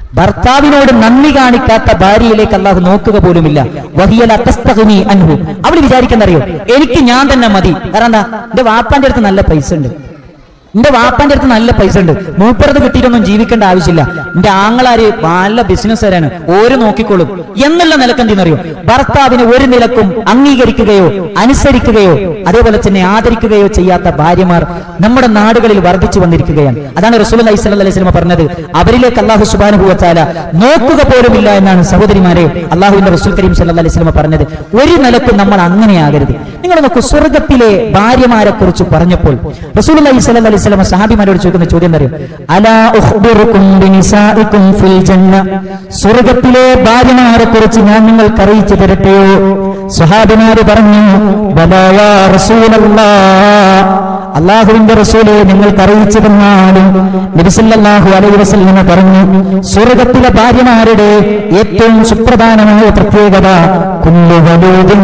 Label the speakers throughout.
Speaker 1: ഭർത്താവിനോട് നന്ദി കാണിക്കാത്ത ഭാര്യയിലേക്ക് അള്ളാഹു നോക്കുക പോലുമില്ല വഹിയല തസ്തഗ്നി അൻഹു അവൾ വിചാരിക്കുന്നറിയോ എനിക്ക് ഞാൻ തന്നെ മതി കാരണം എന്താ എന്റെ വാപ്പാന്റെ അടുത്ത് നല്ല പൈസ ഉണ്ട് എന്റെ വാപ്പാന്റെ അടുത്ത് നല്ല പൈസ ഉണ്ട് മൂപ്പറത് കിട്ടിയിട്ടൊന്നും ജീവിക്കേണ്ട ആവശ്യമില്ല എന്റെ ആങ്ങളാര് നല്ല ബിസിനസ്സുകാരാണ് ഓര് നോക്കിക്കോളും എന്നുള്ള നിലക്ക് എന്തെന്നറിയോ ഭർത്താവിനെ ഒരു നിലക്കും അംഗീകരിക്കുകയോ അനുസരിക്കുകയോ അതേപോലെ തന്നെ ആദരിക്കുകയോ ചെയ്യാത്ത ഭാര്യമാർ നമ്മുടെ നാടുകളിൽ വർദ്ധിച്ചു വന്നിരിക്കുകയാണ് അതാണ് റസൂൽ അലൈഹി സ്വല്ലല്ലാഹി അലൈഹി വസല്ലം പറഞ്ഞത് അവരിലേക്ക് അള്ളാഹു സുബ്ഹാനഹു വതആല നോക്കുക പോലുമില്ല എന്നാണ് സഹോദരിമാരെ അള്ളാഹുവിന്റെ റസൂൽ കരീം സല്ലല്ലാഹി അലൈഹി വസല്ലം പറഞ്ഞത് ഒരു നിലക്കും നമ്മൾ അങ്ങനെയാകരുത് നിങ്ങൾ നോക്കൂ സ്വർഗത്തിലെ ഭാര്യമാരെ കുറിച്ച് പറഞ്ഞപ്പോൾ റസൂൽ അലൈഹി സ്വല്ലല്ലാഹി അലൈഹി വസല്ലം സഹാബിമാരോട് ചോദിക്കുന്ന ചോദ്യം അറിയോ അലാ ഉഖ്ബിറുക്കും ബിനിസാഇക്കും ഫിൽ ജന്ന സ്വർഗത്തിലെ ഭാര്യമാരെ കുറിച്ച് ഞാൻ നിങ്ങൾക്ക് അറിയിച്ചു തരട്ടെയോ സഹാബിമാര് പറഞ്ഞു ബലാ യാ റസൂലല്ലാഹ് അള്ളാഹുവിന്റെ റസൂലെ നിങ്ങൾക്ക് അറിയിച്ചു തന്നാലും നബിസല്ലാഹു അലൈഹി വസല്ലമ പറഞ്ഞു സ്വർഗത്തിലെ ഭാര്യമാരുടെ ഏറ്റവും സുപ്രധാനമായ പ്രത്യേകത കുല്ലു വലൂദിൻ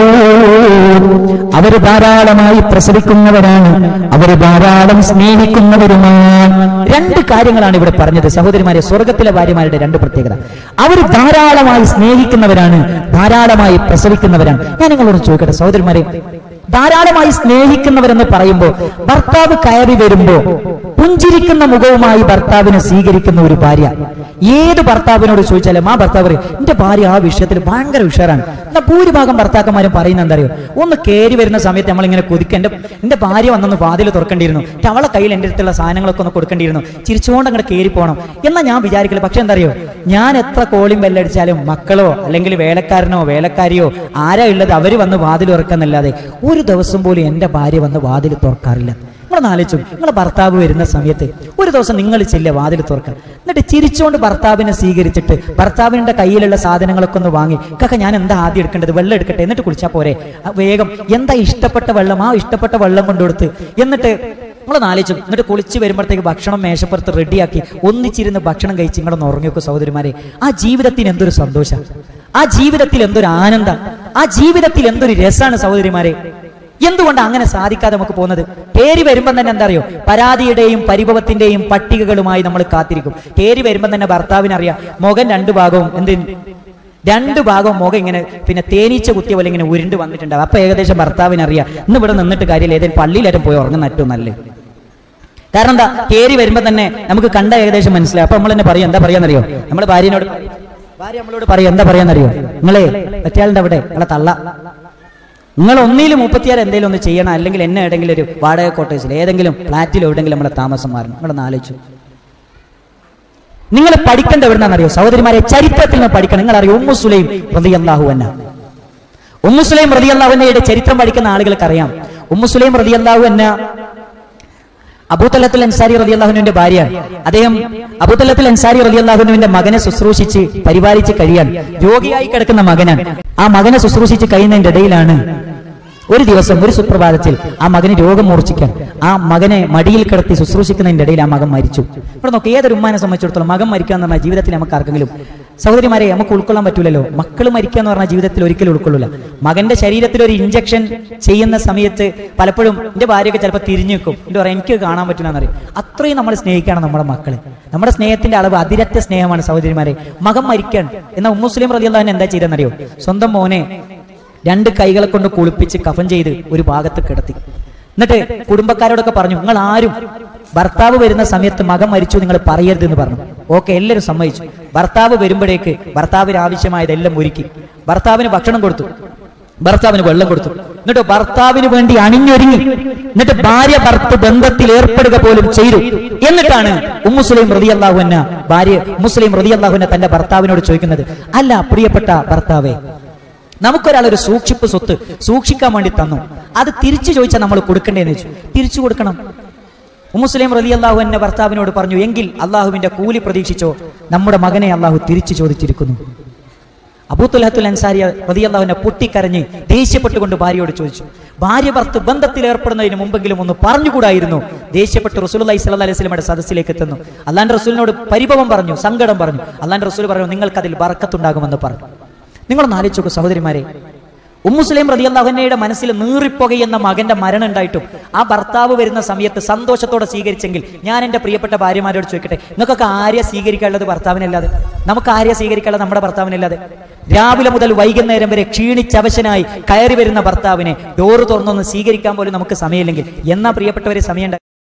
Speaker 1: വദൂദ്. അവര് ധാരാളമായി പ്രസവിക്കുന്നവരാണ് അവര് ധാരാളം സ്നേഹിക്കുന്നവരുമാണ് രണ്ട് കാര്യങ്ങളാണ് ഇവിടെ പറഞ്ഞത് സഹോദരിമാരെ സ്വർഗത്തിലെ ഭാര്യമാരുടെ രണ്ട് പ്രത്യേകത അവർ ധാരാളമായി സ്നേഹിക്കുന്നവരാണ് ധാരാളമായി പ്രസവിക്കുന്നവരാണ് ഞാൻ നിങ്ങളോട് ചോദിക്കട്ടെ സഹോദരിമാരെ ധാരാളമായി സ്നേഹിക്കുന്നവരെന്ന് പറയുമ്പോൾ ഭർത്താവ് കയറി വരുമ്പോ പുഞ്ചിരിക്കുന്ന മുഖവുമായി ഭർത്താവിനെ സ്വീകരിക്കുന്ന ഒരു ഭാര്യ ഏത് ഭർത്താവിനോട് ചോദിച്ചാലും ആ ഭർത്താവ് പറയും എന്റെ ഭാര്യ ആ വിഷയത്തിൽ ഭയങ്കര ഉഷാറാണ് എന്നാ ഭൂരിഭാഗം ഭർത്താക്കന്മാരും പറയുന്ന എന്താ അറിയോ ഒന്ന് കയറി വരുന്ന സമയത്ത് നമ്മൾ ഇങ്ങനെ കൊതിക്കുക എന്റെ എന്റെ ഭാര്യ വന്നൊന്ന് വാതിൽ തുറക്കേണ്ടിയിരുന്നു എന്നിട്ട് അവളെ കയ്യിൽ എന്റെ അടുത്തുള്ള സാധനങ്ങളൊക്കെ ഒന്ന് കൊടുക്കേണ്ടിയിരുന്നു ചിരിച്ചുകൊണ്ട് അങ്ങോട്ട് കയറി പോകണം എന്നാ ഞാൻ വിചാരിക്കില്ല പക്ഷെ എന്താ അറിയോ ഞാൻ എത്ര കോളിംഗ് ബെല്ലടിച്ചാലും മക്കളോ അല്ലെങ്കിൽ വേലക്കാരനോ വേലക്കാരിയോ ആരാ ഉള്ളത് അവര് വന്ന് വാതിൽ തുറക്കുന്നല്ലാതെ ഒരു ദിവസം പോലും എന്റെ ഭാര്യ വന്ന് വാതിൽ തുറക്കാറില്ല നിങ്ങൾ ആലോചിച്ചു നിങ്ങളെ ഭർത്താവ് വരുന്ന സമയത്ത് ഒരു ദിവസം നിങ്ങൾ ചെല്ലുക വാതിൽ തുറക്കുക എന്നിട്ട് ചിരിച്ചുകൊണ്ട് ഭർത്താവിനെ സ്വീകരിച്ചിട്ട് ഭർത്താവിന്റെ കയ്യിലുള്ള സാധനങ്ങളൊക്കെ ഒന്ന് വാങ്ങി കക്ക ഞാൻ എന്താ ആദ്യം എടുക്കേണ്ടത് വെള്ളം എടുക്കട്ടെ എന്നിട്ട് കുളിച്ചാൽ പോരെ ആ, വേഗം എന്താ ഇഷ്ടപ്പെട്ട വെള്ളം ആ ഇഷ്ടപ്പെട്ട വെള്ളം കൊണ്ടുകൊടുത്ത് എന്നിട്ട് നിങ്ങൾ ആലോചിച്ചു എന്നിട്ട് കുളിച്ച് വരുമ്പോഴത്തേക്ക് ഭക്ഷണം മേശപ്പുറത്ത് റെഡിയാക്കി ഒന്നിച്ചിരുന്ന് ഭക്ഷണം കഴിച്ച് നിങ്ങളൊന്ന് ഉറങ്ങിയൊക്കെ സഹോദരിമാരെ ആ ജീവിതത്തിന് എന്തൊരു സന്തോഷം ആ ജീവിതത്തിൽ എന്തൊരു ആനന്ദം ആ ജീവിതത്തിൽ എന്തൊരു രസമാണ് സഹോദരിമാരെ എന്തുകൊണ്ട് അങ്ങനെ സാധിക്കാതെ നമുക്ക് പോകുന്നത് കേറി വരുമ്പം തന്നെ എന്താ അറിയോ പരാതിയുടെയും പരിഭവത്തിന്റെയും പട്ടികകളുമായി നമ്മൾ കാത്തിരിക്കും കേറി വരുമ്പം തന്നെ ഭർത്താവിനറിയാം മുഖം രണ്ടു ഭാഗവും എന്ത് രണ്ട് ഭാഗവും മുഖം ഇങ്ങനെ പിന്നെ തേനീച്ച കുത്തിയ പോലെ ഇങ്ങനെ ഉരുണ്ട് വന്നിട്ടുണ്ടാവും അപ്പൊ ഏകദേശം ഭർത്താവിനറിയാം ഇന്ന് ഇവിടെ നിന്നിട്ട് കാര്യമില്ല ഏതെങ്കിലും പള്ളിയിലാരും പോയി ഉറങ്ങുന്ന ഏറ്റവും നല്ലത് കാരണം എന്താ കേറി വരുമ്പോ തന്നെ നമുക്ക് കണ്ട ഏകദേശം മനസ്സിലാവും അപ്പൊ നമ്മൾ തന്നെ പറയും എന്താ പറയാന്നറിയോ നമ്മൾ ഭാര്യനോട് ഭാര്യ നമ്മളോട് പറയും എന്താ പറയാന്നറിയോ നിങ്ങളെ മറ്റേയാളുടെ അവിടെ നിങ്ങളെ തള്ള നിങ്ങൾ ഒന്നിലും മുപ്പത്തിയാറ് എന്തെങ്കിലും ഒന്ന് ചെയ്യണം അല്ലെങ്കിൽ എന്നെ ഏതെങ്കിലും ഒരു വാടക കോട്ടേഴ്സിൽ ഏതെങ്കിലും ഫ്ലാറ്റിലോ എവിടെയെങ്കിലും നമ്മളെ താമസം മാറണം നിങ്ങളൊന്ന് ആലോചിച്ചു നിങ്ങൾ പഠിക്കേണ്ട എവിടുന്നാണെന്നറിയോ സഹോദരിമാരെ ചരിത്രത്തിൽ നിന്ന് പഠിക്കണം നിങ്ങൾ അറിയോ ഉമ്മു സുലൈം റളിയല്ലാഹു അൻഹ ഉമ്മു സുലൈം റളിയല്ലാഹുവിന്റെ ചരിത്രം പഠിക്കുന്ന ആളുകൾക്ക് അറിയാം ഉമ്മു സുലൈം റളിയല്ലാഹു അന്ന അബൂതലത്തുൽ അൻസാരി റളിയല്ലാഹുവിന്റെ ഭാര്യയാണ് അദ്ദേഹം അബൂതലത്തുൽ അൻസാരി റളിയല്ലാഹുവിന്റെ മകനെ ശുശ്രൂഷിച്ച് പരിപാലിച്ച് കഴിയാൻ രോഗിയായി കിടക്കുന്ന മകനാണ് ആ മകനെ ശുശ്രൂഷിച്ച് കഴിയുന്നതിന്റെ ഇടയിലാണ് ഒരു ദിവസം ഒരു സുപ്രഭാതത്തിൽ ആ മകന് രോഗം മൂർച്ഛിക്കാൻ ആ മകനെ മടിയിൽ കിടത്തി ശുശ്രൂഷിക്കുന്നതിന്റെ ഇടയിൽ ആ മകൻ മരിച്ചു ഇവിടെ നോക്കി ഏതൊരു ഉമ്മാനെ സംബന്ധിച്ചിടത്തോളം മകൻ മരിക്കുക എന്ന് പറഞ്ഞാൽ ജീവിതത്തിൽ നമുക്ക് ആർക്കെങ്കിലും സഹോദരിമാരെ നമുക്ക് ഉൾക്കൊള്ളാൻ പറ്റൂലല്ലോ മക്കൾ മരിക്കുക എന്ന് പറഞ്ഞാൽ ജീവിതത്തിൽ ഒരിക്കലും ഉൾക്കൊള്ളില്ല മകന്റെ ശരീരത്തിൽ ഒരു ഇഞ്ചക്ഷൻ ചെയ്യുന്ന സമയത്ത് പലപ്പോഴും എന്റെ ഭാര്യയൊക്കെ ചിലപ്പോൾ തിരിഞ്ഞു നിൽക്കും എന്റെ പറയാം എനിക്ക് കാണാൻ പറ്റില്ല എന്നറിയും അത്രയും നമ്മൾ സ്നേഹിക്കുകയാണ് നമ്മുടെ മക്കളെ നമ്മുടെ സ്നേഹത്തിന്റെ അളവ് അതിരറ്റ സ്നേഹമാണ് സഹോദരിമാരെ മകൻ മരിക്കാൻ എന്നാൽ ഉമ്മുസ്ലിം റളിയല്ലാഹു അൻഹ എന്താ ചെയ്തെന്നറിയോ സ്വന്തം മോനെ രണ്ട് കൈകളെ കൊണ്ട് കുളിപ്പിച്ച് കഫൻ ചെയ്ത് ഒരു ഭാഗത്ത് കിടത്തി എന്നിട്ട് കുടുംബക്കാരോടൊക്കെ പറഞ്ഞു നിങ്ങൾ ആരും ഭർത്താവ് വരുന്ന സമയത്ത് മകൻ മരിച്ചു നിങ്ങൾ പറയരുത് എന്ന് പറഞ്ഞു ഓക്കെ എല്ലാവരും സമ്മതിച്ചു ഭർത്താവ് വരുമ്പോഴേക്ക് ഭർത്താവിന് ആവശ്യമായതെല്ലാം ഒരുക്കി ഭർത്താവിന് ഭക്ഷണം കൊടുത്തു ഭർത്താവിന് വെള്ളം കൊടുത്തു എന്നിട്ട് ഭർത്താവിന് വേണ്ടി അണിഞ്ഞൊരുങ്ങി എന്നിട്ട് ഭാര്യ ഭർത്ത് ബന്ധത്തിൽ ഏർപ്പെടുക പോലും ചെയ്തു എന്നിട്ടാണ് ഉമ്മുസ്ലിം റതിയല്ലാഹുന്ന ഭാര്യ മുസ്ലിം റതിയല്ലാഹുന്ന തന്റെ ഭർത്താവിനോട് ചോദിക്കുന്നത് അല്ല പ്രിയപ്പെട്ട ഭർത്താവേ നമുക്കൊരാൾ ഒരു സൂക്ഷിപ്പ് സ്വത്ത് സൂക്ഷിക്കാൻ വേണ്ടി തന്നു അത് തിരിച്ചു ചോദിച്ചാൽ നമ്മൾ കൊടുക്കണ്ടേന്ന് ചോദിച്ചു തിരിച്ചു കൊടുക്കണം മുസ്ലിം റലി അള്ളാഹു എന്നെ ഭർത്താവിനോട് പറഞ്ഞു എങ്കിൽ അള്ളാഹുവിന്റെ കൂലി പ്രതീക്ഷിച്ചോ നമ്മുടെ മകനെ അള്ളാഹു തിരിച്ചു ചോദിച്ചിരിക്കുന്നു അബൂത്തുലഹത്തുൽ അൻസാരി റതി അള്ളാഹുവിനെ പൊട്ടിക്കരഞ്ഞ് ദേഷ്യപ്പെട്ടുകൊണ്ട് ഭാര്യയോട് ചോദിച്ചു ഭാര്യ ഭർത്ത് ബന്ധത്തിൽ ഏർപ്പെടുന്നതിന് മുമ്പെങ്കിലും ഒന്ന് പറഞ്ഞുകൂടായിരുന്നു ദേഷ്യപ്പെട്ട് റസൂൽ അലൈഹി സ്വലാ അലൈഹി സ്വലമയുടെ സദസ്സിലേക്ക് എത്തുന്നു അള്ളാന്റെ റസൂലിനോട് പരിഭവം പറഞ്ഞു സങ്കടം പറഞ്ഞു അള്ളാന്റെ റസൂൽ പറഞ്ഞു നിങ്ങൾക്ക് അതിൽ ബറക്കത്തുണ്ടാകുമെന്ന് പറഞ്ഞു നിങ്ങളൊന്ന് ആലോചിച്ചു നോക്കൂ സഹോദരിമാരെ ഉമ്മുസ്ലിം റതിയല്ലാഹുന്നയുടെ മനസ്സിൽ നീറിപ്പുകയെന്ന മകന്റെ മരണം ഉണ്ടായിട്ടും ആ ഭർത്താവ് വരുന്ന സമയത്ത് സന്തോഷത്തോടെ സ്വീകരിച്ചെങ്കിൽ ഞാൻ എന്റെ പ്രിയപ്പെട്ട ഭാര്യമാരോട് ചോദിക്കട്ടെ നിങ്ങൾക്കൊക്കെ ആര്യ സ്വീകരിക്കാനുള്ളത് ഭർത്താവിനല്ലാതെ നമുക്ക് ആര്യ സ്വീകരിക്കാനുള്ളത് നമ്മുടെ ഭർത്താവിനല്ലാതെ രാവിലെ മുതൽ വൈകുന്നേരം വരെ ക്ഷീണിച്ചവശനായി കയറി വരുന്ന ഭർത്താവിനെ ഡോറ് തുറന്നൊന്ന് സ്വീകരിക്കാൻ പോലും നമുക്ക് സമയമില്ലെങ്കിൽ എന്നാ പ്രിയപ്പെട്ടവരെ സമയം